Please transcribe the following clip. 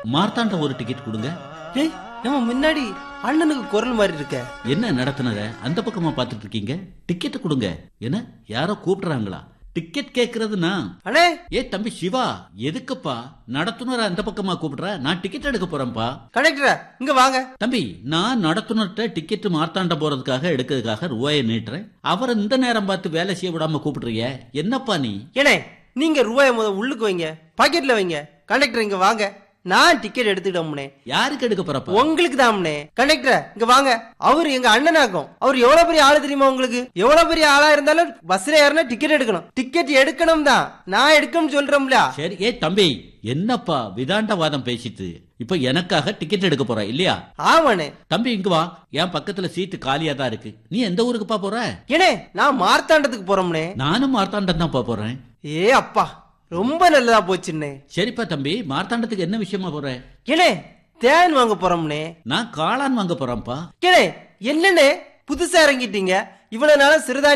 மார்த்தாண்ட ஒரு டிக்கெட் கொடுங்க ஏய் நம்ம முன்னாடி அண்ணனுக்கு குரல் மாதிரி இருக்க என்ன நடத்துனத அந்த பக்கமா பாத்துட்டு இருக்கீங்க டிக்கெட் கொடுங்க என்ன யாரோ கூப்பிடுறாங்களா டிக்கெட் கேக்குறதுனா அண்ணே ஏ தம்பி சிவா எதுக்குப்பா நடத்துனர் அந்த பக்கமா கூப்பிடுற நான் டிக்கெட் எடுக்க போறேன்ப்பா கண்டக்டர இங்க வாங்க தம்பி நான் நடத்துனர்கிட்ட டிக்கெட் மார்த்தாண்ட போறதுக்காக எடுக்கிறதுக்காக ரூபாயை நீட்டுறேன் அவரை இந்த நேரம் பார்த்து வேலை செய்ய விடாம கூப்பிடுறிய என்னப்பா நீ ஏனே நீங்க ரூபாய முத உள்ளுக்கு வைங்க பாக்கெட்ல வைங்க கண்டக்டர் இங்க வாங்க நான் டிக்கெட் எடுத்துக்கிட்டோம்னே யாருக்கு எடுக்க போறப்பா உங்களுக்கு தாம்னே கண்டக்டர் இங்க வாங்க அவர் எங்க அண்ணனாக்கும் அவர் எவ்வளவு பெரிய ஆளு தெரியுமா உங்களுக்கு எவ்வளவு பெரிய ஆளா இருந்தாலும் பஸ்ல ஏறினா டிக்கெட் எடுக்கணும் டிக்கெட் எடுக்கணும் தான் நான் எடுக்கணும்னு சொல்றோம்ல சரி ஏ தம்பி என்னப்பா விதாண்டவாதம் பேசிட்டு இப்ப எனக்காக டிக்கெட் எடுக்க போற இல்லையா ஆமாண்ணே தம்பி இங்க வா என் பக்கத்துல சீட்டு காலியா தான் இருக்கு நீ எந்த ஊருக்குப்பா போற ஏனே நான் மார்த்தாண்டத்துக்கு போறோம்னே நானும் மார்த்தாண்டம் தான் போறேன் ஏ அப்பா ரொம்ப நல்லதா போச்சுண்ணே சரிப்பா தம்பி மார்த்தாண்டத்துக்கு என்ன விஷயமா போற ஏனே தேன் வாங்க போறோம்னே நான் காளான் வாங்க போறேன்ப்பா ஏனே என்னண்ணே புதுசா இறங்கிட்டீங்க இவ்வளவு நாளா சிறுதானிய